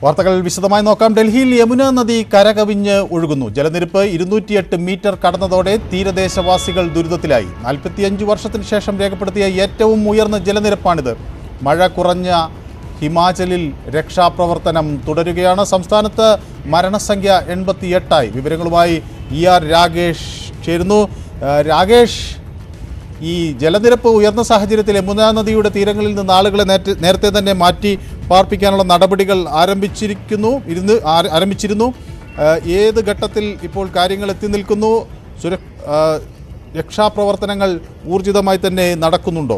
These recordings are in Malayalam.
വാർത്തകൾ വിശദമായി നോക്കാം ഡൽഹിയിൽ യമുന നദി കരകവിഞ്ഞ് ഒഴുകുന്നു ജലനിരപ്പ് ഇരുന്നൂറ്റിയെട്ട് മീറ്റർ കടന്നതോടെ തീരദേശവാസികൾ ദുരിതത്തിലായി നാൽപ്പത്തിയഞ്ച് വർഷത്തിന് ശേഷം രേഖപ്പെടുത്തിയ ഏറ്റവും ഉയർന്ന ജലനിരപ്പാണിത് മഴ കുറഞ്ഞ ഹിമാചലിൽ രക്ഷാപ്രവർത്തനം തുടരുകയാണ് സംസ്ഥാനത്ത് മരണസംഖ്യ എൺപത്തിയെട്ടായി വിവരങ്ങളുമായി ഇ ആർ രാഗേഷ് ചേരുന്നു ആ, രാഗേഷ് ഈ ജലനിരപ്പ് ഉയർന്ന സാഹചര്യത്തിൽ യമുനാ നദിയുടെ തീരങ്ങളിൽ നിന്ന് ആളുകളെ നേരത്തെ നേരത്തെ തന്നെ മാറ്റി പാർപ്പിക്കാനുള്ള നടപടികൾ ആരംഭിച്ചിരിക്കുന്നു ഇരുന്ന് ആര- ആരംഭിച്ചിരുന്നു ആ, ഏത് ഘട്ടത്തിൽ ഇപ്പോൾ കാര്യങ്ങൾ എത്തി നിൽക്കുന്നു സുര ആ, രക്ഷാപ്രവർത്തനങ്ങൾ ഊർജിതമായി തന്നെ നടക്കുന്നുണ്ടോ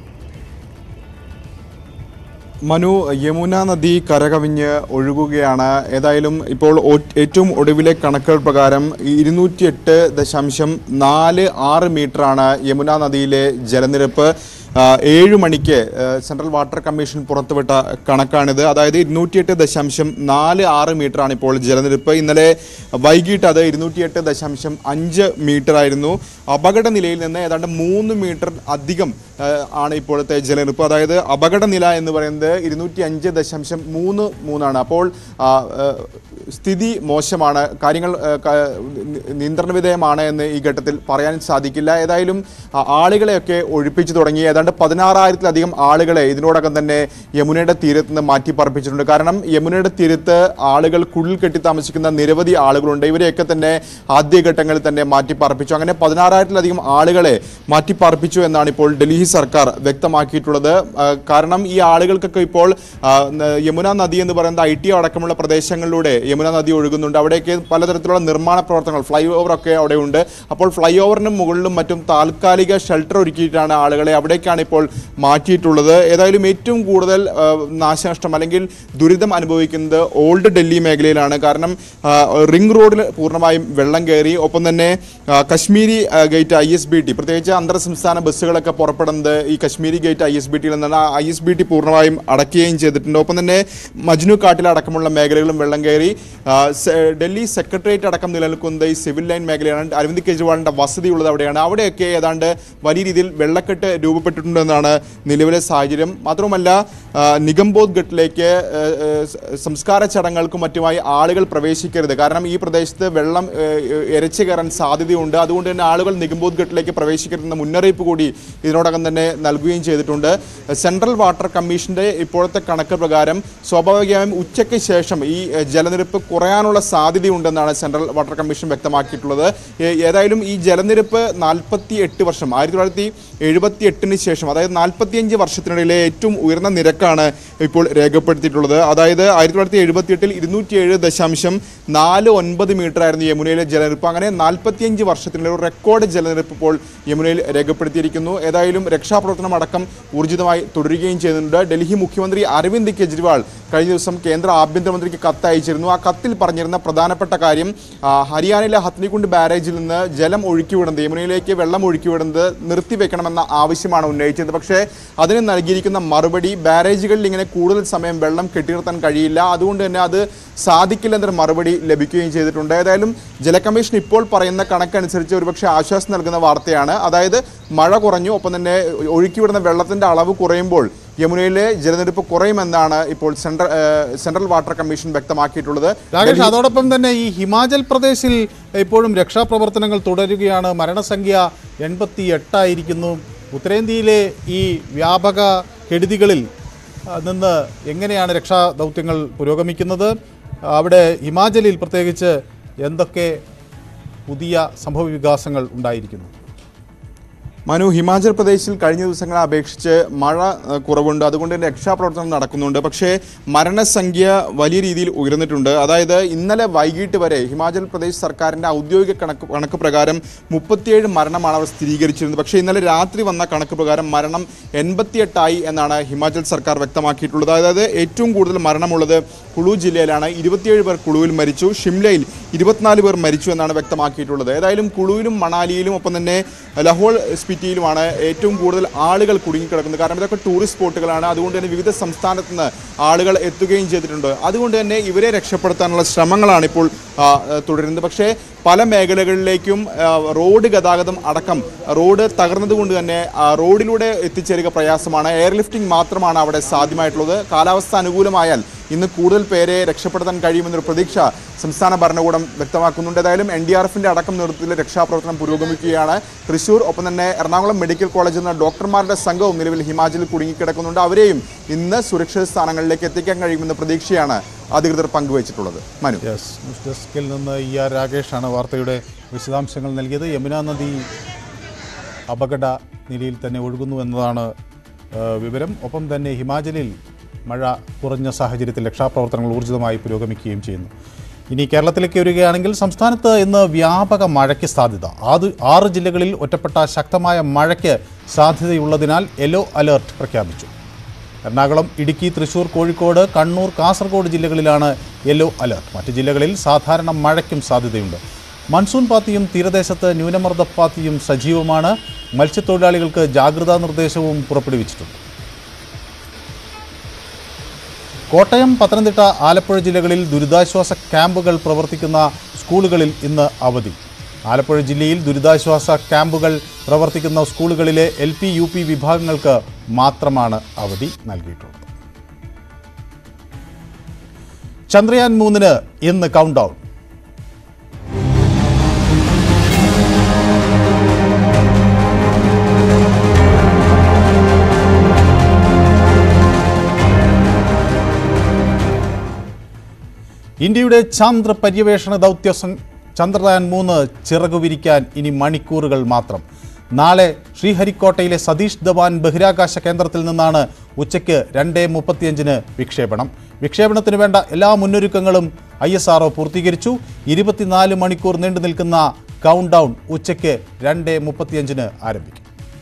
മനു യമുന നദി കരകവിഞ്ഞ് ഒഴുകുകയാണ് ഏതായാലും ഇപ്പോൾ ഒ- ഏറ്റവും ഒടുവിലെ കണക്കുകൾ പ്രകാരം ഇരുന്നൂറ്റിയെട്ട് ദശാംശം നാല് ആറ് മീറ്ററാണ് യമുന നദിയിലെ ജലനിരപ്പ് ആ, ഏഴ് മണിക്ക് ആ, സെൻട്രൽ വാട്ടർ കമ്മീഷൻ പുറത്തുവിട്ട കണക്കാണിത് അതായത് ഇരുന്നൂറ്റിയെട്ട് ദശാംശം നാല് ആറ് മീറ്ററാണ് ഇപ്പോൾ ജലനിരപ്പ് ഇന്നലെ വൈകിട്ട് അത് ഇരുന്നൂറ്റിയെട്ട് ദശാംശം അഞ്ച് മീറ്റർ ആയിരുന്നു അപകട നിലയിൽ നിന്ന് ഏതാണ്ട് മൂന്ന് മീറ്റർ അധികം ആ, ആണ് ഇപ്പോഴത്തെ ജലനിരപ്പ് അതായത് അപകട നില എന്ന് പറയുന്നത് ഇരുന്നൂറ്റി അഞ്ച് ദശാംശം മൂന്ന് മൂന്നാണ് അപ്പോൾ ആ, ആ, സ്ഥിതി മോശമാണ് കാര്യങ്ങൾ ആ, ക- നി- നിയന്ത്രണ വിധേയമാണ് എന്ന് ഈ ഘട്ടത്തിൽ പറയാൻ സാധിക്കില്ല ഏതായാലും ആ, ആളുകളെയൊക്കെ ഒഴിപ്പിച്ചു തുടങ്ങി ഏതാണ്ട് പതിനാറായിരത്തിലധികം ആളുകളെ ഇതിനോടകം തന്നെ യമുനയുടെ തീരത്ത് നിന്ന് മാറ്റി പാർപ്പിച്ചിട്ടുണ്ട് കാരണം യമുനയുടെ തീരത്ത് ആളുകൾ കുഴിൽ കെട്ടി താമസിക്കുന്ന നിരവധി ആളുകളുണ്ട് ഇവരെയൊക്കെ തന്നെ ആദ്യഘട്ടങ്ങളിൽ തന്നെ മാറ്റി പാർപ്പിച്ചു അങ്ങനെ പതിനാറായിരത്തിലധികം ആളുകളെ മാറ്റി പാർപ്പിച്ചു എന്നാണ് ഇപ്പോൾ ഡൽഹി സർക്കാർ വ്യക്തമാക്കിയിട്ടുള്ളത് ആ, കാരണം ഈ ആളുകൾക്കൊക്കെ ഇപ്പോൾ ആ, ന- യമുന നദി എന്ന് പറയുന്നത് ഐ ടി അടക്കമുള്ള പ്രദേശങ്ങളിലൂടെ യമുന നദി ഒഴുകുന്നുണ്ട് അവിടെയൊക്കെ പലതരത്തിലുള്ള നിർമ്മാണ പ്രവർത്തനങ്ങൾ ഫ്ലൈ ഓവർ ഒക്കെ അവിടെ ഉണ്ട് അപ്പോൾ ഫ്ലൈ ഓവറിന് മുകളിലും മറ്റും താൽക്കാലിക ഷെൽട്ടർ ഒരുക്കിയിട്ടാണ് ആളുകളെ അവിടേക്കാണ് ഇപ്പോൾ മാറ്റിയിട്ടുള്ളത് ഏതായാലും ഏറ്റവും കൂടുതൽ ആ, നാശനഷ്ടം അല്ലെങ്കിൽ ദുരിതം അനുഭവിക്കുന്നത് ഓൾഡ് ഡൽഹി മേഖലയിലാണ് കാരണം ആ, റിംഗ് റോഡിൽ പൂർണ്ണമായും വെള്ളം കയറി ഒപ്പം തന്നെ ആ, കശ്മീരി ആ, Gate I S B T പ്രത്യേകിച്ച് അന്തർ സംസ്ഥാന ബസ്സുകളൊക്കെ പുറപ്പെടുന്നത് ഈ Kashmiri Gate I S B ടിയിൽ നിന്നാണ് ഐ എസ് ബി ടി പൂർണ്ണമായും അടയ്ക്കുകയും ചെയ്തിട്ടുണ്ട് ഒപ്പം തന്നെ മജ്നു കാട്ടിൽ അടക്കമുള്ള മേഖലകളും വെള്ളം കയറി ആ, സെ- ഡൽഹി സെക്രട്ടേറിയറ്റ് അടക്കം നിലനിൽക്കുന്നത് ഈ സിവിൽ ലൈൻ മേഖലയാണ് അരവിന്ദ് കെജ്രിവാളിൻ്റെ വസതിയുള്ളത് അവിടെയാണ് അവിടെയൊക്കെ ഏതാണ്ട് വലിയ രീതിയിൽ വെള്ളക്കെട്ട് രൂപപ്പെട്ടിട്ടുണ്ടെന്നാണ് നിലവിലെ സാഹചര്യം മാത്രമല്ല ആ, നിഗംബോധ് ഘട്ടിലേക്ക് ആ, ആ, സ- സംസ്കാര ചടങ്ങുകൾക്കും മറ്റുമായി ആളുകൾ പ്രവേശിക്കരുത് കാരണം ഈ പ്രദേശത്ത് വെള്ളം ആ, ഇരച്ചു കയറാൻ സാധ്യതയുണ്ട് അതുകൊണ്ട് തന്നെ ആളുകൾ നിഗംബോധ് ഘട്ടിലേക്ക് പ്രവേശിക്കരുതെന്ന മുന്നറിയിപ്പ് കൂടി ഇതിനോടകം തന്നെ നൽകുകയും ചെയ്തിട്ടുണ്ട് സെൻട്രൽ വാട്ടർ കമ്മീഷന്റെ ഇപ്പോഴത്തെ കണക്ക് പ്രകാരം സ്വാഭാവികമായും ഉച്ചയ്ക്ക് ശേഷം ഈ ആ, ജലനിരപ്പ് കുറയാനുള്ള സാധ്യതയുണ്ടെന്നാണ് സെൻട്രൽ വാട്ടർ കമ്മീഷൻ വ്യക്തമാക്കിയിട്ടുള്ളത് ഏ- ഏതായാലും ഈ ജലനിരപ്പ് നാൽപ്പത്തി എട്ട് വർഷം ആയിരത്തി തൊള്ളായിരത്തി എഴുപത്തി എട്ടിന് ശേഷം അതായത് നാൽപ്പത്തിയഞ്ച് വർഷത്തിനിടയിലെ ഏറ്റവും ഉയർന്ന നിരക്കാണ് ഇപ്പോൾ രേഖപ്പെടുത്തിയിട്ടുള്ളത് അതായത് ആയിരത്തി തൊള്ളായിരത്തി എഴുപത്തി എട്ടിൽ ഇരുന്നൂറ്റിയേഴ് ദശാംശം നാല് ഒൻപത് മീറ്റർ ആയിരുന്നു യമുനയിലെ ജലനിരപ്പ് അങ്ങനെ നാൽപ്പത്തിയഞ്ച് വർഷത്തിനിടെ ഒരു റെക്കോർഡ് ജലനിരപ്പ് ഇപ്പോൾ യമുനയിൽ രേഖപ്പെടുത്തിയിരിക്കുന്നു ഏതായാലും രക്ഷാപ്രവർത്തനം അടക്കം ഊർജിതമായി തുടരുകയും ചെയ്യുന്നുണ്ട് ഡൽഹി മുഖ്യമന്ത്രി അരവിന്ദ് കെജ്രിവാൾ കഴിഞ്ഞ ദിവസം കേന്ദ്ര ആഭ്യന്തരമന്ത്രിക്ക് കത്ത് അയച്ചിരുന്നു ആ കത്തിൽ പറഞ്ഞിരുന്ന പ്രധാനപ്പെട്ട കാര്യം ആ, ഹരിയാനയിലെ ഹത്നികുണ്ട് ബാരേജിൽ നിന്ന് ജലം ഒഴുക്കിവിടുന്നത് യമുനയിലേക്ക് വെള്ളം ഒഴുക്കിവിടുന്നത് നിർത്തിവെക്കണമെന്ന ആവശ്യമാണ് ഉന്നയിച്ചത് പക്ഷേ അതിന് നൽകിയിരിക്കുന്ന മറുപടി ബാരേജുകളിൽ ഇങ്ങനെ കൂടുതൽ സമയം വെള്ളം കെട്ടിനിർത്താൻ കഴിയില്ല അതുകൊണ്ട് തന്നെ അത് സാധിക്കില്ലെന്നൊരു മറുപടി ലഭിക്കുകയും ചെയ്തിട്ടുണ്ട് ഏതായാലും ജല കമ്മീഷൻ ഇപ്പോൾ പറയുന്ന കണക്കനുസരിച്ച് ഒരുപക്ഷെ ആശ്വാസം നൽകുന്ന വാർത്തയാണ് അതായത് മഴ കുറഞ്ഞു ഒപ്പം തന്നെ ഒഴുക്കിവിടുന്ന വെള്ളത്തിൻ്റെ അളവ് കുറയുമ്പോൾ യമുനയിലെ ജലനിരപ്പ് കുറയുമെന്നാണ് ഇപ്പോൾ സെൻട്രൽ ഏഹ്, സെൻട്രൽ വാട്ടർ കമ്മീഷൻ വ്യക്തമാക്കിയിട്ടുള്ളത് രാകേഷ് അതോടൊപ്പം തന്നെ ഈ ഹിമാചൽ പ്രദേശിൽ ഇപ്പോഴും രക്ഷാപ്രവർത്തനങ്ങൾ തുടരുകയാണ് മരണസംഖ്യ എൺപത്തി എട്ടായിരിക്കുന്നു ഉത്തരേന്ത്യയിലെ ഈ വ്യാപക കെടുതികളിൽ ആ, നിന്ന് എങ്ങനെയാണ് രക്ഷാ ദൗത്യങ്ങൾ പുരോഗമിക്കുന്നത് അവിടെ ഹിമാചലിൽ പ്രത്യേകിച്ച് എന്തൊക്കെ പുതിയ സംഭവ വികാസങ്ങൾ ഉണ്ടായിരിക്കുന്നു മനു ഹിമാചൽ പ്രദേശിൽ കഴിഞ്ഞ ദിവസങ്ങളെ അപേക്ഷിച്ച് മഴ ഏഹ്, കുറവുണ്ട് അതുകൊണ്ട് തന്നെ രക്ഷാപ്രവർത്തനം നടക്കുന്നുണ്ട് പക്ഷേ മരണസംഖ്യ വലിയ രീതിയിൽ ഉയർന്നിട്ടുണ്ട് അതായത് ഇന്നലെ വൈകിട്ട് വരെ ഹിമാചൽ പ്രദേശ് സർക്കാരിൻ്റെ ഔദ്യോഗിക കണക്ക് കണക്ക് പ്രകാരം മുപ്പത്തിയേഴ് മരണമാണ് അവർ സ്ഥിരീകരിച്ചിരുന്നത് പക്ഷേ ഇന്നലെ രാത്രി വന്ന കണക്ക് പ്രകാരം മരണം എൺപത്തിയെട്ടായി എന്നാണ് ഹിമാചൽ സർക്കാർ വ്യക്തമാക്കിയിട്ടുള്ളത് അതായത് ഏറ്റവും കൂടുതൽ മരണമുള്ളത് കുളു ജില്ലയിലാണ് ഇരുപത്തിയേഴ് പേർ കുളുവിൽ മരിച്ചു ഷിംലയിൽ ഇരുപത്തിനാല് പേർ മരിച്ചു എന്നാണ് വ്യക്തമാക്കിയിട്ടുള്ളത് ഏതായാലും കുളുവിലും മണാലിയിലും ഒപ്പം തന്നെ ലഹോൾ സ്പിറ്റിയിലുമാണ് ഏറ്റവും കൂടുതൽ ആളുകൾ കുടുങ്ങിക്കിടക്കുന്നത് കാരണം ഇതൊക്കെ ടൂറിസ്റ്റ് സ്പോട്ടുകളാണ് അതുകൊണ്ട് തന്നെ വിവിധ സംസ്ഥാനത്ത് നിന്ന് ആളുകൾ എത്തുകയും ചെയ്തിട്ടുണ്ട് അതുകൊണ്ട് തന്നെ ഇവരെ രക്ഷപ്പെടുത്താനുള്ള ശ്രമങ്ങളാണ് ഇപ്പോൾ ആ, തുടരുന്നത് പക്ഷേ പല മേഖലകളിലേക്കും ആ, റോഡ് ഗതാഗതം അടക്കം റോഡ് തകർന്നതുകൊണ്ട് തന്നെ ആ, റോഡിലൂടെ എത്തിച്ചേരുക പ്രയാസമാണ് എയർ ലിഫ്റ്റിംഗ് മാത്രമാണ് അവിടെ സാധ്യമായിട്ടുള്ളത് കാലാവസ്ഥ അനുകൂലമായാൽ ഇന്ന് കൂടുതൽ പേരെ രക്ഷപ്പെടുത്താൻ കഴിയുമെന്നൊരു പ്രതീക്ഷ സംസ്ഥാന ഭരണകൂടം വ്യക്തമാക്കുന്നുണ്ട് ഏതായാലും എൻ ഡി ആർ എഫിൻ്റെ അടക്കം നേതൃത്വത്തിൽ രക്ഷാപ്രവർത്തനം പുരോഗമിക്കുകയാണ് തൃശൂർ ഒപ്പം തന്നെ എറണാകുളം മെഡിക്കൽ കോളേജിൽ നിന്ന് ഡോക്ടർമാരുടെ സംഘവും നിലവിൽ ഹിമാചലിൽ കുടുങ്ങിക്കിടക്കുന്നുണ്ട് അവരെയും ഇന്ന് സുരക്ഷിത സ്ഥാനങ്ങളിലേക്ക് എത്തിക്കാൻ കഴിയുമെന്ന പ്രതീക്ഷയാണ് അധികൃതർ പങ്കുവച്ചിട്ടുള്ളത് മനു യെസ് ന്യൂസ് ഡെസ്കിൽ നിന്ന് ഇ ആർ രാകേഷാണ് വാർത്തയുടെ വിശദാംശങ്ങൾ നൽകിയത് യമുന നദി അപകട നിലയിൽ തന്നെ ഒഴുകുന്നു എന്നതാണ് ആ, വിവരം ഒപ്പം തന്നെ ഹിമാചലിൽ മഴ കുറഞ്ഞ സാഹചര്യത്തിൽ രക്ഷാപ്രവർത്തനങ്ങൾ ഊർജിതമായി പുരോഗമിക്കുകയും ചെയ്യുന്നു ഇനി കേരളത്തിലേക്ക് വരികയാണെങ്കിൽ സംസ്ഥാനത്ത് ഇന്ന് വ്യാപക മഴയ്ക്ക് സാധ്യത ആത് ആറ് ജില്ലകളിൽ ഒറ്റപ്പെട്ട ശക്തമായ മഴയ്ക്ക് സാധ്യതയുള്ളതിനാൽ യെല്ലോ അലേർട്ട് പ്രഖ്യാപിച്ചു എറണാകുളം ഇടുക്കി തൃശൂർ കോഴിക്കോട് കണ്ണൂർ കാസർഗോഡ് ജില്ലകളിലാണ് യെല്ലോ അലർട്ട് മറ്റ് ജില്ലകളിൽ സാധാരണ മഴയ്ക്കും സാധ്യതയുണ്ട് മൺസൂൺ പാത്തിയും തീരദേശത്ത് ന്യൂനമർദ്ദപ്പാത്തിയും സജീവമാണ് മത്സ്യത്തൊഴിലാളികൾക്ക് ജാഗ്രതാ നിർദ്ദേശവും പുറപ്പെടുവിച്ചിട്ടുണ്ട് കോട്ടയം പത്തനംതിട്ട ആലപ്പുഴ ജില്ലകളിൽ ദുരിതാശ്വാസ ക്യാമ്പുകൾ പ്രവർത്തിക്കുന്ന സ്കൂളുകളിൽ ഇന്ന് അവധി ആലപ്പുഴ ജില്ലയിൽ ദുരിതാശ്വാസ ക്യാമ്പുകൾ പ്രവർത്തിക്കുന്ന സ്കൂളുകളിലെ എൽ പി യു പി വിഭാഗങ്ങൾക്ക് മാത്രമാണ് അവധി നൽകിയിട്ടുള്ളത് ചന്ദ്രയാൻ മൂന്നിന് ഇന്ന് കൗണ്ട് ഡൗൺ ഇന്ത്യയുടെ ചാന്ദ്ര പര്യവേഷണ ദൗത്യ സം- ചന്ദ്രയാൻ മൂന്ന് ചിറകു വിരിക്കാൻ ഇനി മണിക്കൂറുകൾ മാത്രം നാളെ ശ്രീഹരിക്കോട്ടയിലെ സതീഷ് ധവാൻ ബഹിരാകാശ കേന്ദ്രത്തിൽ നിന്നാണ് ഉച്ചയ്ക്ക് രണ്ട് മുപ്പത്തിയഞ്ചിന് വിക്ഷേപണം വിക്ഷേപണത്തിന് വേണ്ട എല്ലാ മുന്നൊരുക്കങ്ങളും ഐ എസ് ആർ പൂർത്തീകരിച്ചു ഇരുപത്തിനാല് മണിക്കൂർ നീണ്ടു നിൽക്കുന്ന കൗണ്ട് ഡൗൺ ഉച്ചയ്ക്ക് രണ്ട് മുപ്പത്തിയഞ്ചിന് ആരംഭിക്കും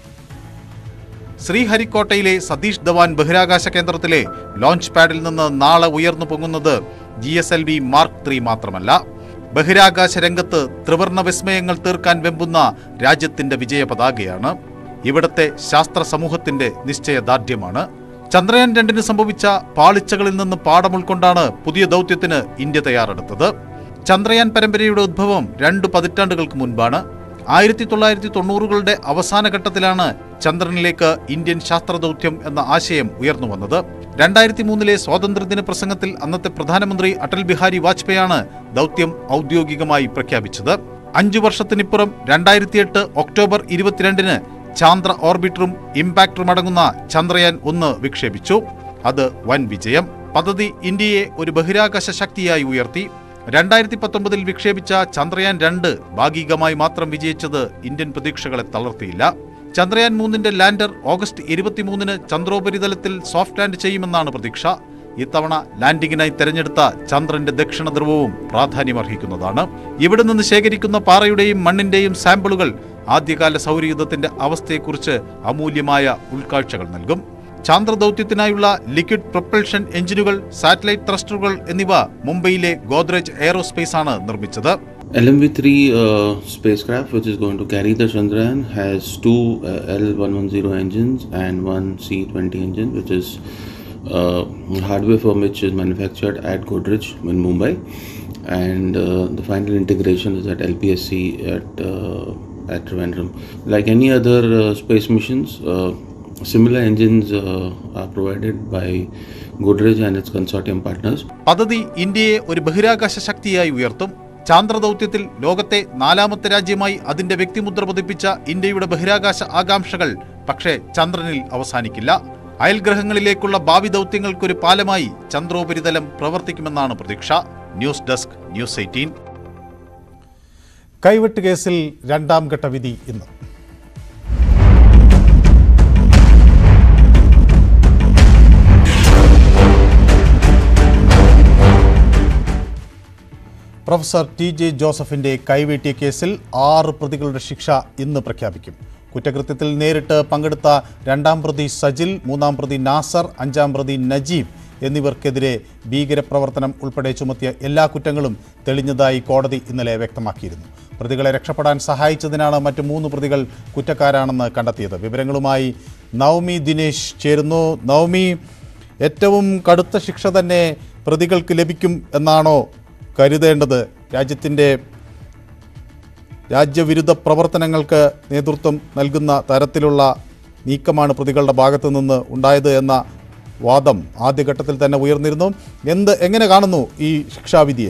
ശ്രീഹരിക്കോട്ടയിലെ സതീഷ് ധവാൻ ബഹിരാകാശ കേന്ദ്രത്തിലെ ലോഞ്ച് പാഡിൽ നിന്ന് നാളെ ഉയർന്നു പൊങ്ങുന്നത് G S L V mark three മാത്രമല്ല ബഹിരാകാശ രംഗത്ത് ത്രിവർണ വിസ്മയങ്ങൾ തീർക്കാൻ വെമ്പുന്ന രാജ്യത്തിന്റെ വിജയ പതാകയാണ് ഇവിടത്തെ ശാസ്ത്ര സമൂഹത്തിന്റെ നിശ്ചയദാർഢ്യമാണ് ചന്ദ്രയാൻ രണ്ടിന് സംഭവിച്ച പാളിച്ചകളിൽ നിന്ന് പാഠം ഉൾക്കൊണ്ടാണ് പുതിയ ദൗത്യത്തിന് ഇന്ത്യ തയ്യാറെടുത്തത് ചന്ദ്രയാൻ പരമ്പരയുടെ ഉദ്ഭവം രണ്ട് പതിറ്റാണ്ടുകൾക്ക് മുൻപാണ് ആയിരത്തി തൊള്ളായിരത്തി തൊണ്ണൂറുകളുടെ അവസാന ഘട്ടത്തിലാണ് ചന്ദ്രനിലേക്ക് ഇന്ത്യൻ ശാസ്ത്രദൗത്യം എന്ന ആശയം ഉയർന്നു വന്നത് രണ്ടായിരത്തി മൂന്നിലെ സ്വാതന്ത്ര്യദിന പ്രസംഗത്തിൽ അന്നത്തെ പ്രധാനമന്ത്രി അടൽ ബിഹാരി വാജ്പേയിയാണ് ദൗത്യം ഔദ്യോഗികമായി പ്രഖ്യാപിച്ചത് അഞ്ചു വർഷത്തിനിപ്പുറം രണ്ടായിരത്തി എട്ട് ഒക്ടോബർ ഇരുപത്തിരണ്ടിന് ചാന്ദ്ര ഓർബിറ്ററും ഇമ്പാക്ടറും അടങ്ങുന്ന ചന്ദ്രയാൻ ഒന്ന് വിക്ഷേപിച്ചു അത് വൻ വിജയം പദ്ധതി ഇന്ത്യയെ ഒരു ബഹിരാകാശ ശക്തിയായി ഉയർത്തി രണ്ടായിരത്തി പത്തൊമ്പതിൽ വിക്ഷേപിച്ച ചന്ദ്രയാൻ രണ്ട് ഭാഗികമായി മാത്രം വിജയിച്ചത് ഇന്ത്യൻ പ്രതീക്ഷകളെ തളർത്തിയില്ല ചന്ദ്രയാൻ മൂന്നിന്റെ ലാൻഡർ ഓഗസ്റ്റ് ഇരുപത്തിമൂന്നിന് ചന്ദ്രോപരിതലത്തിൽ സോഫ്റ്റ് ലാൻഡ് ചെയ്യുമെന്നാണ് പ്രതീക്ഷ ഇത്തവണ ലാൻഡിങ്ങിനായി തെരഞ്ഞെടുത്ത ചന്ദ്രന്റെ ദക്ഷിണ ധ്രുവവും പ്രാധാന്യമർഹിക്കുന്നതാണ് ഇവിടെ നിന്ന് ശേഖരിക്കുന്ന പാറയുടെയും മണ്ണിന്റെയും സാമ്പിളുകൾ ആദ്യകാല സൗരയുദ്ധത്തിന്റെ അവസ്ഥയെക്കുറിച്ച് അമൂല്യമായ ഉൾക്കാഴ്ചകൾ നൽകും ചാന്ദ്രദൗത്യത്തിനായുള്ള ലിക്വിഡ് പ്രൊപ്പൽഷൻ എഞ്ചിനുകൾ സാറ്റലൈറ്റ് ത്രസ്റ്ററുകൾ എന്നിവ മുംബൈയിലെ ഗോദ്രേജ് എയറോസ്പേസ് ആണ് നിർമ്മിച്ചത് LMV3 uh, spacecraft, which is going to carry the Chandrayaan, has two uh, L110 engines and one C20 engine, which is uh, hardware for which is manufactured at Godrej in Mumbai, and uh, the final integration is at LPSC at uh, at Trivandrum. Like any other uh, space missions, uh, similar engines uh, are provided by Godrej and its consortium partners. പദ്ധതി ഇന്ത്യയെ ഒരു ബഹിരാകാശ ശക്തിയായി ഉയർത്തും ചാന്ദ്രദൗത്യത്തിൽ ലോകത്തെ നാലാമത്തെ രാജ്യമായി അതിന്റെ വ്യക്തിമുദ്ര പതിപ്പിച്ച ഇന്ത്യയുടെ ബഹിരാകാശ ആകാംക്ഷകൾ പക്ഷേ ചന്ദ്രനിൽ അവസാനിക്കില്ല അയൽഗ്രഹങ്ങളിലേക്കുള്ള ഭാവി ദൗത്യങ്ങൾക്കൊരു പാലമായി ചന്ദ്രോപരിതലം പ്രവർത്തിക്കുമെന്നാണ് പ്രതീക്ഷ ന്യൂസ് ഡെസ്ക് ന്യൂസ് എയ്റ്റീൻ കൈവെട്ട് കേസിൽ രണ്ടാം ഘട്ട വിധി ഇന്ന് പ്രൊഫസർ ടി ജെ ജോസഫിന്റെ കൈവീട്ടിയ കേസിൽ ആറ് പ്രതികളുടെ ശിക്ഷ ഇന്ന് പ്രഖ്യാപിക്കും കുറ്റകൃത്യത്തിൽ നേരിട്ട് പങ്കെടുത്ത രണ്ടാം പ്രതി സജിൽ മൂന്നാം പ്രതി നാസർ അഞ്ചാം പ്രതി നജീബ് എന്നിവർക്കെതിരെ ഭീകരപ്രവർത്തനം ഉൾപ്പെടെ ചുമത്തിയ എല്ലാ കുറ്റങ്ങളും തെളിഞ്ഞതായി കോടതി ഇന്നലെ വ്യക്തമാക്കിയിരുന്നു പ്രതികളെ രക്ഷപ്പെടാൻ സഹായിച്ചതിനാണ് മറ്റ് മൂന്ന് പ്രതികൾ കുറ്റക്കാരാണെന്ന് കണ്ടെത്തിയത് വിവരങ്ങളുമായി നവമി ദിനേശ് ചേരുന്നു നവമി ഏറ്റവും കടുത്ത ശിക്ഷ തന്നെ പ്രതികൾക്ക് ലഭിക്കും എന്നാണോ കരുതേണ്ടത് രാജ്യത്തിൻ്റെ രാജ്യവിരുദ്ധ പ്രവർത്തനങ്ങൾക്ക് നേതൃത്വം നൽകുന്ന തരത്തിലുള്ള നീക്കമാണ് പ്രതികളുടെ ഭാഗത്തു നിന്ന് ഉണ്ടായത് എന്ന വാദം ആദ്യഘട്ടത്തിൽ തന്നെ ഉയർന്നിരുന്നു എന്ത് എങ്ങനെ കാണുന്നു ഈ ശിക്ഷാവിധിയെ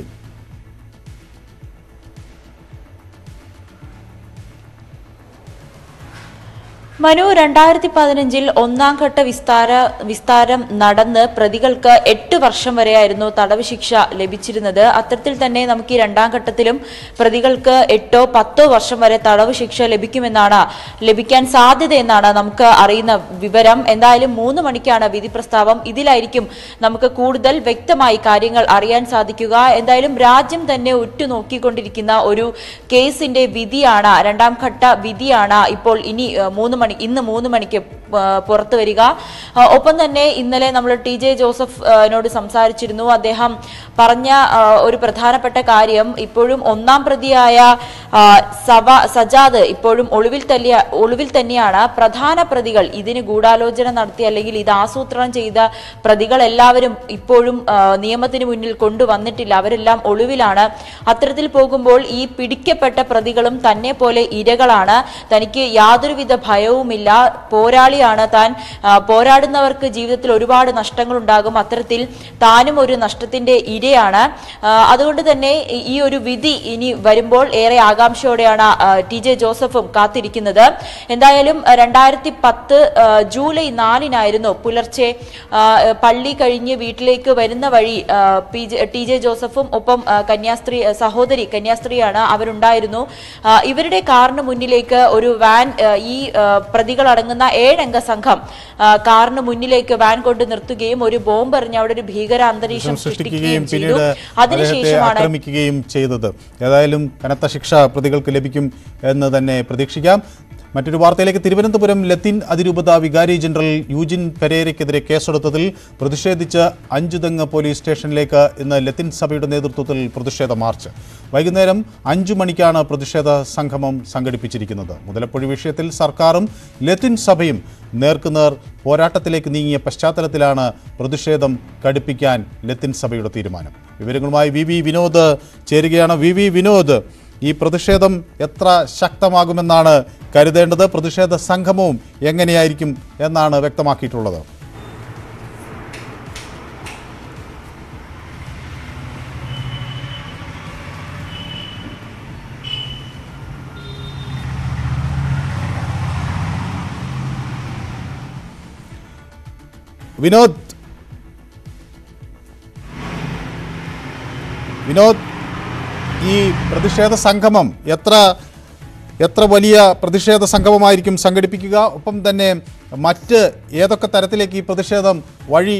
മനു രണ്ടായിരത്തി പതിനഞ്ചിൽ ഒന്നാം ഘട്ട വിസ്താര വിസ്താരം നടന്ന് പ്രതികൾക്ക് എട്ട് വർഷം വരെയായിരുന്നു തടവ് ശിക്ഷ ലഭിച്ചിരുന്നത് അത്തരത്തിൽ തന്നെ നമുക്ക് ഈ രണ്ടാം ഘട്ടത്തിലും പ്രതികൾക്ക് എട്ടോ പത്തോ വർഷം വരെ തടവ് ശിക്ഷ ലഭിക്കുമെന്നാണ് ലഭിക്കാൻ സാധ്യതയെന്നാണ് നമുക്ക് അറിയുന്ന വിവരം എന്തായാലും മൂന്ന് മണിക്കാണ് വിധി പ്രസ്താവം ഇതിലായിരിക്കും നമുക്ക് കൂടുതൽ വ്യക്തമായി കാര്യങ്ങൾ അറിയാൻ സാധിക്കുക എന്തായാലും രാജ്യം തന്നെ ഉറ്റുനോക്കിക്കൊണ്ടിരിക്കുന്ന ഒരു കേസിന്റെ വിധിയാണ് രണ്ടാം ഘട്ട വിധിയാണ് ഇപ്പോൾ ഇനി ഏഹ്, മൂന്ന് മണി ഇന്ന് മൂന്ന് മണിക്ക് ഏഹ്, പുറത്തു വരിക ആ, ഒപ്പം തന്നെ ഇന്നലെ നമ്മൾ ടി ജെ ജോസഫ് ഏഹ്, നോട് സംസാരിച്ചിരുന്നു അദ്ദേഹം പറഞ്ഞ ആ, ഒരു പ്രധാനപ്പെട്ട കാര്യം ഇപ്പോഴും ഒന്നാം പ്രതിയായ ആ, സവ സജാദ് ഇപ്പോഴും ഒളിവിൽ തല്ലിയ ഒളിവിൽ തന്നെയാണ് പ്രധാന പ്രതികൾ ഇതിന് ഗൂഢാലോചന നടത്തി അല്ലെങ്കിൽ ഇത് ആസൂത്രണം ചെയ്ത പ്രതികൾ എല്ലാവരും ഇപ്പോഴും ആ, നിയമത്തിന് മുന്നിൽ കൊണ്ടുവന്നിട്ടില്ല അവരെല്ലാം ഒളിവിലാണ് അത്തരത്തിൽ പോകുമ്പോൾ ഈ പിടിക്കപ്പെട്ട പ്രതികളും തന്നെ പോലെ ഇരകളാണ് തനിക്ക് യാതൊരുവിധ ഭയവുമില്ല പോരാളിയാണ് താൻ ആ, പോരാടുന്നവർക്ക് ജീവിതത്തിൽ ഒരുപാട് നഷ്ടങ്ങൾ ഉണ്ടാകും അത്തരത്തിൽ താനും ഒരു നഷ്ടത്തിന്റെ ഇരയാണ് ആ, അതുകൊണ്ട് തന്നെ ഈ- ഈ ഒരു വിധി ഇനി വരുമ്പോൾ ഏറെ ആകാംക്ഷയോടെയാണ് ആ, ടി ജെ ജോസഫും കാത്തിരിക്കുന്നത് എന്തായാലും ആ, രണ്ടായിരത്തി പത്ത് ആ, ജൂലൈ നാലിനായിരുന്നു പുലർച്ചെ ആ, പള്ളി കഴിഞ്ഞ് വീട്ടിലേക്ക് വരുന്ന വഴി ആ, പി ജെ ടി ജെ ജോസഫും ഒപ്പം ആ, കന്യാസ്ത്രീ ആ, സഹോദരി കന്യാസ്ത്രീയാണ് അവരുണ്ടായിരുന്നു ആ, ഇവരുടെ കാറിന് മുന്നിലേക്ക് ഒരു വാൻ ആ, ഈ ആ, പ്രതികളടങ്ങുന്ന ഏഴംഗ സംഘം ആ, കാറിന് മുന്നിലേക്ക് വാൻ കൊണ്ട് നിർത്തുകയും ഒരു ബോംബ് എറിഞ്ഞ് അവിടെ ഒരു ഭീകര അന്തരീക്ഷം സൃഷ്ടിക്കുകയും സൃഷ്ടിക്കുകയും ചെയ്തു പിന്നീട് അദ്ദേഹത്തെ അതിനുശേഷമാണ് ആക്രമിക്കുകയും ചെയ്തത് ഏതായാലും കനത്ത ശിക്ഷ പ്രതികൾക്ക് ലഭിക്കും എന്ന് തന്നെ പ്രതീക്ഷിക്കാം മറ്റൊരു വാർത്തയിലേക്ക് തിരുവനന്തപുരം ലത്തീൻ അതിരൂപത വികാരി ജനറൽ യൂജിൻ പെരേരയ്ക്കെതിരെ കേസെടുത്തതിൽ പ്രതിഷേധിച്ച് അഞ്ചുതെങ്ങ് പോലീസ് സ്റ്റേഷനിലേക്ക് ഇന്ന് ലത്തീൻ സഭയുടെ നേതൃത്വത്തിൽ പ്രതിഷേധ മാർച്ച് വൈകുന്നേരം അഞ്ചു മണിക്കാണ് പ്രതിഷേധ സംഗമം സംഘടിപ്പിച്ചിരിക്കുന്നത് മുതലപ്പൊഴി വിഷയത്തിൽ സർക്കാരും ലത്തീൻ സഭയും നേർക്കുനേർ പോരാട്ടത്തിലേക്ക് നീങ്ങിയ പശ്ചാത്തലത്തിലാണ് പ്രതിഷേധം കടുപ്പിക്കാൻ ലത്തീൻ സഭയുടെ തീരുമാനം വിവരങ്ങളുമായി വി വി വിനോദ് ചേരുകയാണ് വി വി വിനോദ് ഈ പ്രതിഷേധം എത്ര ശക്തമാകുമെന്നാണ് കരുതേണ്ടത് പ്രതിഷേധ സംഗമവും എങ്ങനെയായിരിക്കും എന്നാണ് വ്യക്തമാക്കിയിട്ടുള്ളത് വിനോദ് വിനോദ് ഈ പ്രതിഷേധ സംഗമം എത്ര എത്ര വലിയ പ്രതിഷേധ സംഗമമായിരിക്കും സംഘടിപ്പിക്കുക ഒപ്പം തന്നെ മറ്റ് ഏതൊക്കെ തരത്തിലേക്ക് ഈ പ്രതിഷേധം വഴി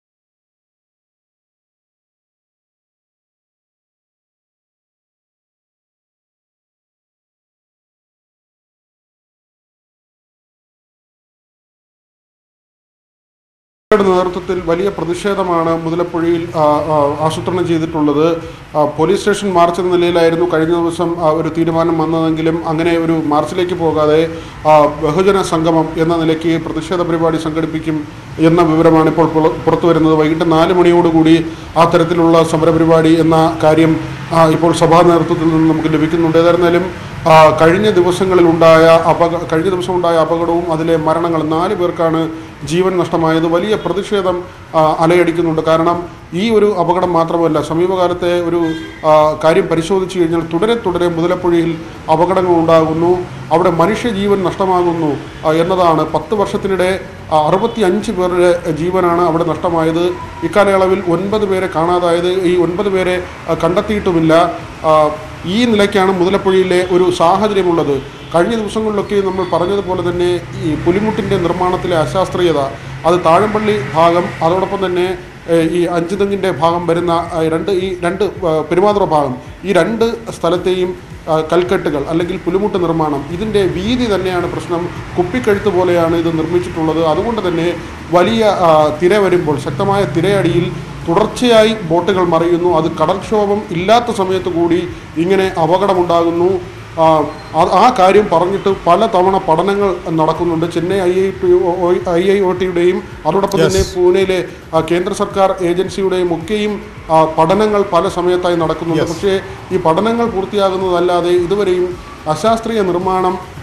യുടെ നേതൃത്വത്തിൽ വലിയ പ്രതിഷേധമാണ് മുതലപ്പുഴയിൽ ആ, ആ, ആസൂത്രണം ചെയ്തിട്ടുള്ളത് ആ, പോലീസ് സ്റ്റേഷൻ മാർച്ച് എന്ന നിലയിലായിരുന്നു കഴിഞ്ഞ ദിവസം ആ, ഒരു തീരുമാനം വന്നതെങ്കിലും അങ്ങനെ ഒരു മാർച്ചിലേക്ക് പോകാതെ ആ, ബഹുജന സംഗമം എന്ന നിലയ്ക്ക് പ്രതിഷേധ പരിപാടി സംഘടിപ്പിക്കും എന്ന വിവരമാണ് ഇപ്പോൾ പുറ- പുറത്തു വരുന്നത് വൈകിട്ട് നാല് മണിയോടുകൂടി ആ തരത്തിലുള്ള സമരപരിപാടി എന്ന കാര്യം ആ, ഇപ്പോൾ സഭാ നേതൃത്വത്തിൽ നിന്ന് നമുക്ക് ലഭിക്കുന്നുണ്ട് ഏതായിരുന്നാലും ആ, കഴിഞ്ഞ ദിവസങ്ങളിൽ ഉണ്ടായ അപക കഴിഞ്ഞ ദിവസം ഉണ്ടായ അപകടവും അതിലെ മരണങ്ങൾ നാല് പേർക്കാണ് ജീവൻ നഷ്ടമായത് വലിയ പ്രതിഷേധം ആ, അലയടിക്കുന്നുണ്ട് കാരണം ഈ ഒരു അപകടം മാത്രമല്ല സമീപകാലത്തെ ഒരു ആ, കാര്യം പരിശോധിച്ചു കഴിഞ്ഞാൽ തുടരെ തുടരെ മുതലപ്പുഴയിൽ അപകടങ്ങൾ ഉണ്ടാകുന്നു അവിടെ മനുഷ്യജീവൻ നഷ്ടമാകുന്നു ആ, എന്നതാണ് പത്ത് വർഷത്തിനിടെ അറുപത്തി അഞ്ച് പേരുടെ ജീവനാണ് അവിടെ നഷ്ടമായത് ഇക്കാലയളവിൽ ഒൻപത് പേരെ കാണാതായത് ഈ ഒൻപത് പേരെ ആ, കണ്ടെത്തിയിട്ടുമില്ല ആ, ഈ നിലയ്ക്കാണ് മുതലപ്പുഴയിലെ ഒരു സാഹചര്യമുള്ളത് കഴിഞ്ഞ ദിവസങ്ങളിലൊക്കെ നമ്മൾ പറഞ്ഞതുപോലെ തന്നെ ഈ പുലിമുട്ടിൻ്റെ നിർമ്മാണത്തിലെ അശാസ്ത്രീയത അത് താഴമ്പള്ളി ഭാഗം അതോടൊപ്പം തന്നെ ഏഹ്, ഈ അഞ്ചുതെങ്ങിൻ്റെ ഭാഗം വരുന്ന ആ, രണ്ട് ഈ രണ്ട് ആ, പെരുമാതുറ ഭാഗം ഈ രണ്ട് സ്ഥലത്തെയും ആ, കൽക്കെട്ടുകൾ അല്ലെങ്കിൽ പുലിമുട്ട് നിർമ്മാണം ഇതിൻ്റെ വീതി തന്നെയാണ് പ്രശ്നം കുപ്പിക്കഴുത്ത് പോലെയാണ് ഇത് നിർമ്മിച്ചിട്ടുള്ളത് അതുകൊണ്ട് തന്നെ വലിയ ആ, തിര വരുമ്പോൾ ശക്തമായ തിരയടിയിൽ തുടർച്ചയായി ബോട്ടുകൾ മറിയുന്നു അത് കടൽക്ഷോഭം ഇല്ലാത്ത സമയത്ത് കൂടി ഇങ്ങനെ അപകടമുണ്ടാകുന്നു ആ, ആ- ആ കാര്യം പറഞ്ഞിട്ട് പല തവണ പഠനങ്ങൾ നടക്കുന്നുണ്ട് Chennai I I T I I O ടിയുടെയും അതോടൊപ്പം തന്നെ പൂനെയിലെ ആ, കേന്ദ്ര സർക്കാർ ഏജൻസിയുടെയും ഒക്കെയും ആ, പഠനങ്ങൾ പല സമയത്തായി നടക്കുന്നുണ്ട് പക്ഷേ ഈ പഠനങ്ങൾ പൂർത്തിയാകുന്നതല്ലാതെ ഇതുവരെയും അശാസ്ത്രീയ നിർമ്മാണം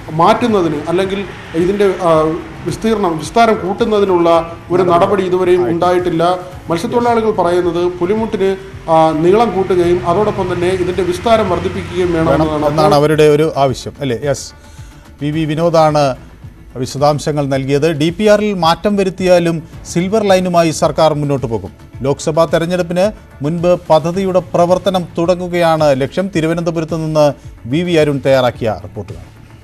മാറ്റുന്നതിന് അല്ലെങ്കിൽ ഇതിൻ്റെ ആ, വിസ്തീർണം വിസ്താരം കൂട്ടുന്നതിനുള്ള ഒരു നടപടി ഇതുവരെയും ഉണ്ടായിട്ടില്ല മത്സ്യത്തൊഴിലാളികൾ പറയുന്നത് പുലിമുട്ടിന് ആ, നീളം കൂട്ടുകയും അതോടൊപ്പം തന്നെ ഇതിൻ്റെ വിസ്താരം വർദ്ധിപ്പിക്കുകയും വേണം വേണമെന്നതാണ് എന്നാണ് അവരുടെ ഒരു ആവശ്യം അല്ലേ യെസ് പി വി വിനോദാണ് വിശദാംശങ്ങൾ നൽകിയത് ഡി പി ആറിൽ മാറ്റം വരുത്തിയാലും സിൽവർ ലൈനുമായി സർക്കാർ മുന്നോട്ട് പോകും ലോക്സഭാ തെരഞ്ഞെടുപ്പിന് മുൻപ് പദ്ധതിയുടെ പ്രവർത്തനം തുടങ്ങുകയാണ് ലക്ഷ്യം തിരുവനന്തപുരത്ത് നിന്ന് വി വി അരുൺ തയ്യാറാക്കിയ റിപ്പോർട്ടുകൾ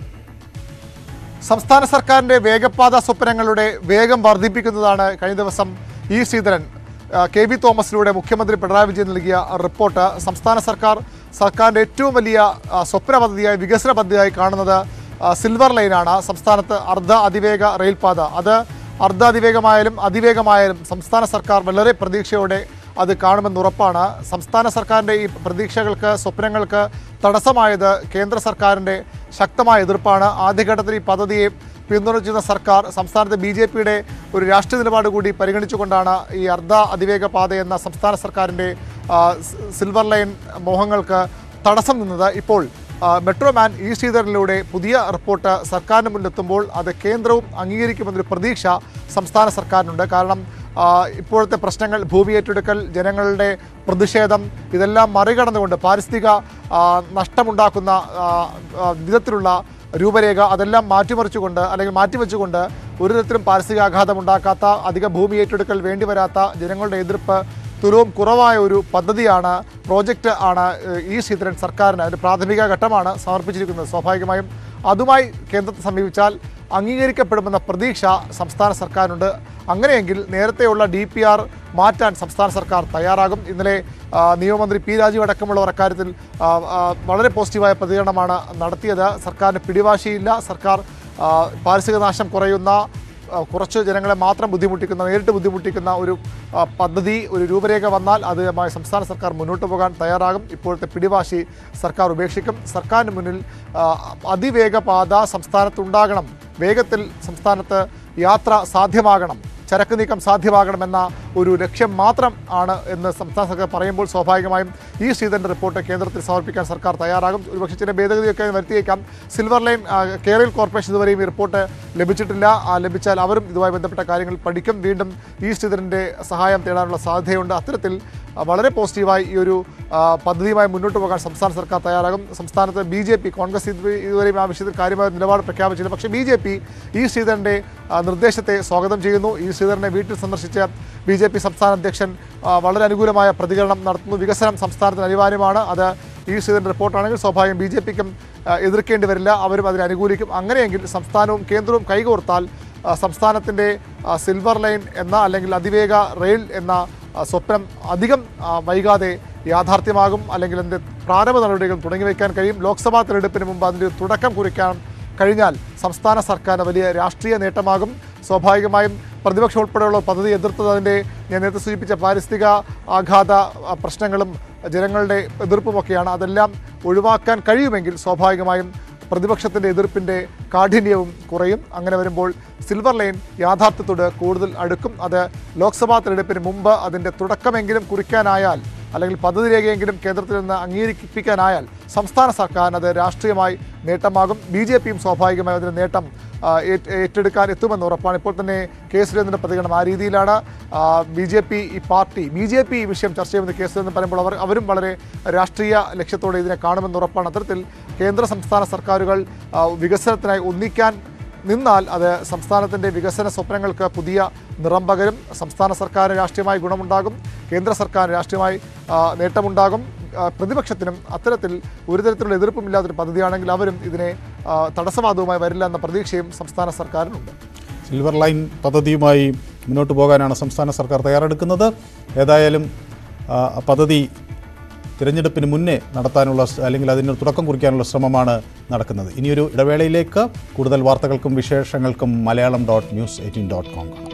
സംസ്ഥാന സർക്കാരിന്റെ വേഗപ്പാത സ്വപ്നങ്ങളുടെ വേഗം വർദ്ധിപ്പിക്കുന്നതാണ് കഴിഞ്ഞ ദിവസം ഇ ശ്രീധരൻ ആ, കെ വി തോമസിലൂടെ മുഖ്യമന്ത്രി പിണറായി വിജയൻ നൽകിയ റിപ്പോർട്ട് സംസ്ഥാന സർക്കാർ സർക്കാരിന്റെ ഏറ്റവും വലിയ ആ, സ്വപ്ന പദ്ധതിയായി വികസന പദ്ധതിയായി കാണുന്നത് ആ, സിൽവർ ലൈനാണ് സംസ്ഥാനത്ത് അർദ്ധ അതിവേഗ റെയിൽപാത അത് അർദ്ധ അതിവേഗമായാലും അതിവേഗമായാലും സംസ്ഥാന സർക്കാർ വളരെ പ്രതീക്ഷയോടെ അത് കാണുമെന്ന് ഉറപ്പാണ് സംസ്ഥാന സർക്കാരിൻ്റെ ഈ പ്രതീക്ഷകൾക്ക് സ്വപ്നങ്ങൾക്ക് തടസ്സമായത് കേന്ദ്ര സർക്കാരിൻ്റെ ശക്തമായ എതിർപ്പാണ് ആദ്യഘട്ടത്തിൽ ഈ പദ്ധതിയെ പിന്തുണച്ചിരുന്ന സർക്കാർ സംസ്ഥാനത്തെ ബി ജെ പിയുടെ ഒരു രാഷ്ട്രീയ നിലപാട് കൂടി പരിഗണിച്ചുകൊണ്ടാണ് ഈ അർദ്ധ അതിവേഗ പാത എന്ന സംസ്ഥാന സർക്കാരിൻ്റെ ആ, സ് സിൽവർ ലൈൻ മോഹങ്ങൾക്ക് തടസ്സം നിന്നത് ഇപ്പോൾ ആ, മെട്രോമാൻ ഇ ശ്രീധരനിലൂടെ പുതിയ റിപ്പോർട്ട് സർക്കാരിന് മുന്നിലെത്തുമ്പോൾ അത് കേന്ദ്രവും അംഗീകരിക്കുമെന്നൊരു പ്രതീക്ഷ സംസ്ഥാന സർക്കാരിനുണ്ട് കാരണം ആ, ഇപ്പോഴത്തെ പ്രശ്നങ്ങൾ ഭൂമി ഏറ്റെടുക്കൽ ജനങ്ങളുടെ പ്രതിഷേധം ഇതെല്ലാം മറികടന്നുകൊണ്ട് പാരിസ്ഥിതിക ആ, നഷ്ടമുണ്ടാക്കുന്ന ആ, ആ, വിധത്തിലുള്ള രൂപരേഖ അതെല്ലാം മാറ്റിമറിച്ചുകൊണ്ട് അല്ലെങ്കിൽ മാറ്റിവെച്ചുകൊണ്ട് ഒരു തരത്തിലും പാരിസ്ഥിതികാഘാതം ഉണ്ടാക്കാത്ത അധിക ഭൂമി ഏറ്റെടുക്കൽ വേണ്ടി വരാത്ത ജനങ്ങളുടെ എതിർപ്പ് തുലവും കുറവായ ഒരു പദ്ധതിയാണ് പ്രോജക്റ്റ് ആണ് ഏഹ്, ഈ ശ്രീധരൻ സർക്കാരിന് അതിൻ്റെ പ്രാഥമിക ഘട്ടമാണ് സമർപ്പിച്ചിരിക്കുന്നത് സ്വാഭാവികമായും അതുമായി കേന്ദ്രത്തെ സമീപിച്ചാൽ അംഗീകരിക്കപ്പെടുമെന്ന പ്രതീക്ഷ സംസ്ഥാന സർക്കാരിനുണ്ട് അങ്ങനെയെങ്കിൽ നേരത്തെയുള്ള ഡി പി ആർ മാറ്റാൻ സംസ്ഥാന സർക്കാർ തയ്യാറാകും ഇന്നലെ ആ, നിയമമന്ത്രി പി രാജീവ് അടക്കമുള്ളവർ അക്കാര്യത്തിൽ ആ, ആ, വളരെ പോസിറ്റീവായ പ്രതികരണമാണ് നടത്തിയത് സർക്കാരിന് പിടിവാശിയില്ല സർക്കാർ ആ, പാരിസ്ഥിതിക നാശം കുറയുന്ന ആ, കുറച്ച് ജനങ്ങളെ മാത്രം ബുദ്ധിമുട്ടിക്കുന്ന നേരിട്ട് ബുദ്ധിമുട്ടിക്കുന്ന ഒരു ആ, പദ്ധതി ഒരു രൂപരേഖ വന്നാൽ അതുമായി സംസ്ഥാന സർക്കാർ മുന്നോട്ട് പോകാൻ തയ്യാറാകും ഇപ്പോഴത്തെ പിടിവാശി സർക്കാർ ഉപേക്ഷിക്കും സർക്കാരിന് മുന്നിൽ ആ, അതിവേഗ പാത സംസ്ഥാനത്തുണ്ടാകണം വേഗത്തിൽ സംസ്ഥാനത്ത് യാത്ര സാധ്യമാകണം ചരക്ക് നീക്കം സാധ്യമാകണമെന്ന ഒരു ലക്ഷ്യം മാത്രം ആണ് എന്ന് സംസ്ഥാന സർക്കാർ പറയുമ്പോൾ സ്വാഭാവികമായും ഈ ശ്രീധരൻ്റെ റിപ്പോർട്ട് കേന്ദ്രത്തിൽ സമർപ്പിക്കാൻ സർക്കാർ തയ്യാറാകും ഒരുപക്ഷെ ചില ഭേദഗതിയൊക്കെ വരുത്തിയേക്കാം സിൽവർ ലൈൻ ആ, കേരള കോർപ്പറേഷൻ ഇതുവരെയും ഈ റിപ്പോർട്ട് ലഭിച്ചിട്ടില്ല ആ, ലഭിച്ചാൽ അവരും ഇതുമായി ബന്ധപ്പെട്ട കാര്യങ്ങൾ പഠിക്കും വീണ്ടും ഈ ശ്രീധരൻ്റെ സഹായം തേടാനുള്ള സാധ്യതയുണ്ട് അത്തരത്തിൽ ആ, വളരെ പോസിറ്റീവായി ഈ ഒരു ആ, പദ്ധതിയുമായി മുന്നോട്ട് പോകാൻ സംസ്ഥാന സർക്കാർ തയ്യാറാകും സംസ്ഥാനത്ത് ബി ജെ പി കോൺഗ്രസ് ഇത് ഇതുവരെയും ആ വിഷയത്തിൽ കാര്യമായ നിലപാട് പ്രഖ്യാപിച്ചില്ല പക്ഷേ ബി ജെ പി ഈ ശ്രീധരൻ്റെ ആ, നിർദ്ദേശത്തെ സ്വാഗതം ചെയ്യുന്നു ഈ ശ്രീധരനെ വീട്ടിൽ സന്ദർശിച്ച ബി ജെ പി സംസ്ഥാന അധ്യക്ഷൻ ആ, വളരെ അനുകൂലമായ പ്രതികരണം നടത്തുന്നു വികസനം സംസ്ഥാനത്തിന് അനിവാര്യമാണ് അത് ഈ ശ്രീധരൻ റിപ്പോർട്ടാണെങ്കിൽ സ്വാഭാവികം ബി ജെ പിക്കും എതിർക്കേണ്ടി വരില്ല അവരും അതിനെ അനുകൂലിക്കും അങ്ങനെയെങ്കിൽ സംസ്ഥാനവും കേന്ദ്രവും കൈകോർത്താൽ ആ, സംസ്ഥാനത്തിൻ്റെ ആ, സിൽവർ ലൈൻ എന്ന അല്ലെങ്കിൽ അതിവേഗ റെയിൽ എന്ന ആ, സ്വപ്നം അധികം ആ, വൈകാതെ യാഥാർത്ഥ്യമാകും അല്ലെങ്കിൽ അതിൻ്റെ പ്രാരംഭ നടപടികൾ തുടങ്ങി വയ്ക്കാൻ കഴിയും ലോക്സഭാ തെരഞ്ഞെടുപ്പിന് മുമ്പ് അതിൻ്റെ ഒരു തുടക്കം കുറിക്കാൻ കഴിഞ്ഞാൽ സംസ്ഥാന സർക്കാരിന് വലിയ രാഷ്ട്രീയ നേട്ടമാകും സ്വാഭാവികമായും പ്രതിപക്ഷം ഉൾപ്പെടെയുള്ള പദ്ധതി എതിർത്തതിൻ്റെ ഞാൻ നേരത്തെ സൂചിപ്പിച്ച പാരിസ്ഥിതിക ആഘാത ആ, പ്രശ്നങ്ങളും ജനങ്ങളുടെ എതിർപ്പുമൊക്കെയാണ് അതെല്ലാം ഒഴിവാക്കാൻ കഴിയുമെങ്കിൽ സ്വാഭാവികമായും പ്രതിപക്ഷത്തിൻ്റെ എതിർപ്പിൻ്റെ കാഠിന്യവും കുറയും അങ്ങനെ വരുമ്പോൾ സിൽവർ ലൈൻ യാഥാർത്ഥ്യത്തോട് കൂടുതൽ അടുക്കും അത് ലോക്സഭാ തെരഞ്ഞെടുപ്പിന് മുമ്പ് അതിൻ്റെ തുടക്കമെങ്കിലും കുറിക്കാനായാൽ അല്ലെങ്കിൽ പദ്ധതി രേഖയെങ്കിലും കേന്ദ്രത്തിൽ നിന്ന് അംഗീകരിപ്പിക്കാനായാൽ സംസ്ഥാന സർക്കാരിന് അത് രാഷ്ട്രീയമായി നേട്ടമാകും ബി ജെ പിയും സ്വാഭാവികമായും അതിന് നേട്ടം ആ, ഏറ്റ് ഏറ്റെടുക്കാൻ എത്തുമെന്ന് ഉറപ്പാണ് ഇപ്പോൾ തന്നെ കെ സുരേന്ദ്രൻ്റെ പ്രതികരണം ആ രീതിയിലാണ് ബി ജെ പി ഈ പാർട്ടി ബി ജെ പി ഈ വിഷയം ചർച്ച ചെയ്യുമെന്ന് കെ സുരേന്ദ്രൻ പറയുമ്പോൾ അവർ അവരും വളരെ രാഷ്ട്രീയ ലക്ഷ്യത്തോടെ ഇതിനെ കാണുമെന്ന് ഉറപ്പാണ് അത്തരത്തിൽ കേന്ദ്ര സംസ്ഥാന സർക്കാരുകൾ ആ, വികസനത്തിനായി ഒന്നിക്കാൻ നിന്നാൽ അത് സംസ്ഥാനത്തിൻ്റെ വികസന സ്വപ്നങ്ങൾക്ക് പുതിയ നിറം പകരും സംസ്ഥാന സർക്കാരിന് രാഷ്ട്രീയമായി ഗുണമുണ്ടാകും കേന്ദ്ര സർക്കാരിന് രാഷ്ട്രീയമായി ആ, നേട്ടമുണ്ടാകും ആ, പ്രതിപക്ഷത്തിനും അത്തരത്തിൽ ഒരു തരത്തിലുള്ള എതിർപ്പുമില്ലാത്തൊരു പദ്ധതിയാണെങ്കിൽ അവരും ഇതിനെ ആ, തടസ്സവാദവുമായി വരില്ല എന്ന പ്രതീക്ഷയും സംസ്ഥാന സർക്കാരിനുണ്ട് സിൽവർ ലൈൻ പദ്ധതിയുമായി മുന്നോട്ട് പോകാനാണ് സംസ്ഥാന സർക്കാർ തയ്യാറെടുക്കുന്നത് ഏതായാലും ആ, പദ്ധതി തിരഞ്ഞെടുപ്പിന് മുന്നേ നടത്താനുള്ള സ്- അല്ലെങ്കിൽ അതിന് തുടക്കം കുറിക്കാനുള്ള ശ്രമമാണ് നടക്കുന്നത് ഇനിയൊരു ഇടവേളയിലേക്ക് കൂടുതൽ വാർത്തകൾക്കും വിശേഷങ്ങൾക്കും Malayalam dot news eighteen dot com കാണാം